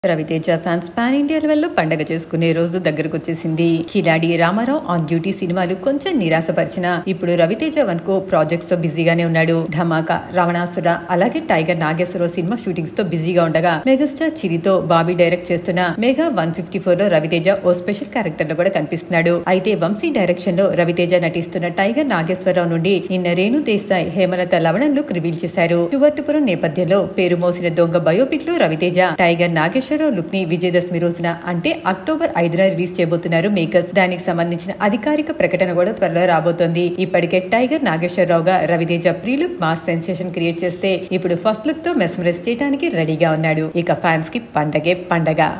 Raviteja fans pan India లెవెల్లో పండగ చేసుకునే రోజు దగ్గరకు వచ్చేసింది కిలాడి రామారావు ఆన్ డ్యూటీ సినిమాలు కొంచెం నిరాశపరిచిన ఇప్పుడు రవితేజ వన్ కో ప్రాజెక్ట్స్ తో బిజీగానే ఉన్నాడు ధమాకా రావణాసుర అలాగే టైగర్ నాగేశ్వరరావు సినిమా షూటింగ్స్ తో బిజీగా ఉండగా మెగాస్టార్ చిరితో బాబీ డైరెక్ట్ చేస్తున్న మెగా వన్ ఫిఫ్టీ ఫోర్ లో రవితేజ ఓ స్పెషల్ క్యారెక్టర్ లో కూడా కనిపిస్తున్నాడు అయితే వంశీ డైరెక్షన్ లో రవితేజ నటిస్తున్న టైగర్ నాగేశ్వరరావు నుండి నిన్న రేణు దేశాయ్ హేమలత లవణం లుక్ రివీల్ చేశారు చువర్టుపురం నేపథ్యంలో పేరు మోసిన దొంగ బయోపిక్ లో రవితేజ టైగర్ నాగేశ్వరరావు లుక్ ని విజయదశమి రోజున అంటే అక్టోబర్ ఐదున రిలీజ్ చేయబోతున్నారు మేకర్స్ దానికి సంబంధించిన అధికారిక ప్రకటన కూడా త్వరలో రాబోతోంది ఇప్పటికే టైగర్ నాగేశ్వరరావు గా Ravi Teja pre look mass sensation create చేస్తే ఇప్పుడు ఫస్ట్ లుక్ తో మెస్మరైజ్ చేయడానికి రెడీగా ఉన్నాడు ఇక ఫ్యాన్స్ కి పండగే పండగ